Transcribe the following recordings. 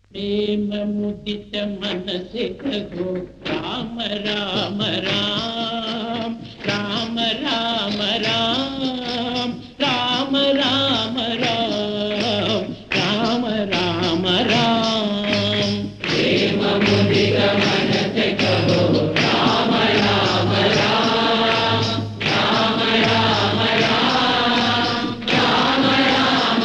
ప్రేమ ముదిత మనసే కగో రామ రామ రామ రామ రామ రామ రామ రామ రామ రామ రామ రామ ప్రేమ ముదిత మనసే కగో రామ రామ రామ రామ రామ రామ రామ రామ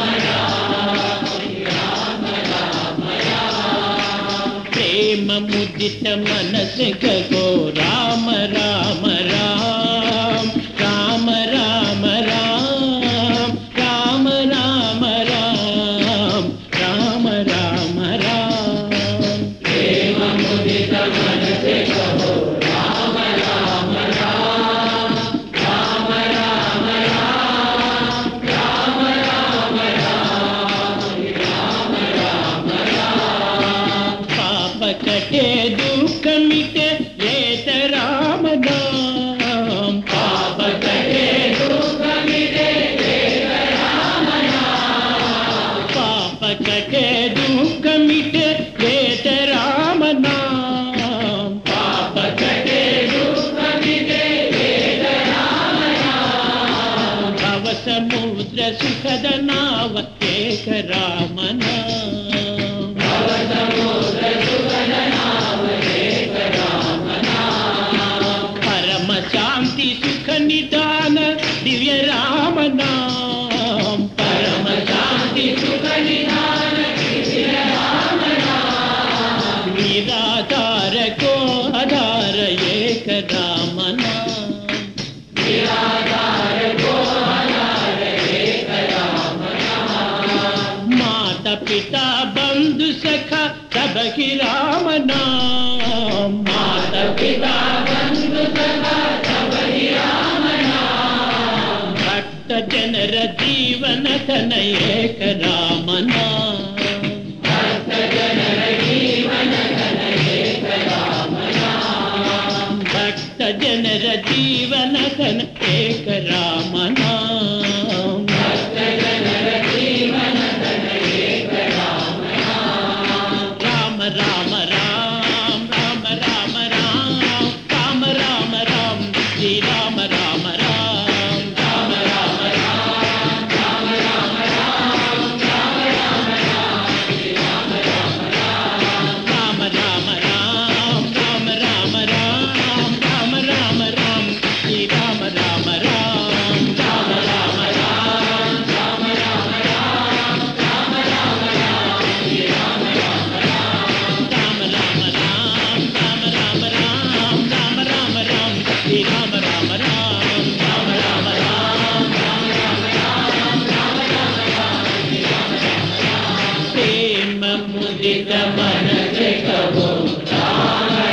ప్రేమ ముదిత మనసు గో రామ రామ రామ రామ రామ రామ రామ రామ రామ రామ రామ రామ ప్రేమ ముదిత మనసు గో రామ రామ రామ రామ రామ రామ రామ రామ రామ రామ రామ పాప కటే దుఃఖమిటే ఏత రామ నామ పాప కటే దుఃఖమిటే ఏత రామ నామ పాప కటే దుఃఖమిటే ఏత రామ నామ పాప కటే దుఃఖమిటే ఏత రామ నామ భవ సముద్ర సుఖద నావ ఏక రామ నామ భవ సముద్ర సుఖద నావ ఏక రామ నామ పరమ శాంతి సుఖ నిదాన దివ్య రామ నామ పరమ శాంతి సుఖ నిదాన దివ్య రామ నామ నిరాధార కో ఆధార ఏక రామ నామ నిరాధార కో ఆధార ఏక రామ నామ మాత పితా బంధు సఖ సబకి రామ నామ మాత పితా బంధు సఖ సబకి రామ నామ భక్త ಜನರ జీవన తన ఏక రామ నామ భక్త ಜನರ జీవన తన ఏక రామ నామ భక్త ಜನರ జీవన తన ఏక రామ నామ భక్త ಜನರ జీవన తన ఏక రామ రామ రామ రామ రామ రామ రామ రామ రామ రామ శ్రీ రామ రామ రామ రామ రామ రామ రామ రామ రామ రామ రామ రామ శ్రీ రామ రామ రామ రామ రామ రామ రామ రామ రామ రామ రామ రామ శ్రీ రామ రామ రామ రామ రామ రామ రామ రామ రామ రామ రామ రామ శ్రీ రామ రామ రామ రామ రామ రామ రామ రామ రామ రామ రామ శ్రీ రామ రామ రామ రామ రామ రామ రామ రామ రామ రామ రామ రామ శ్రీ రామ రామ రామ ప్రేమ ముదిత మనసే కబో రామ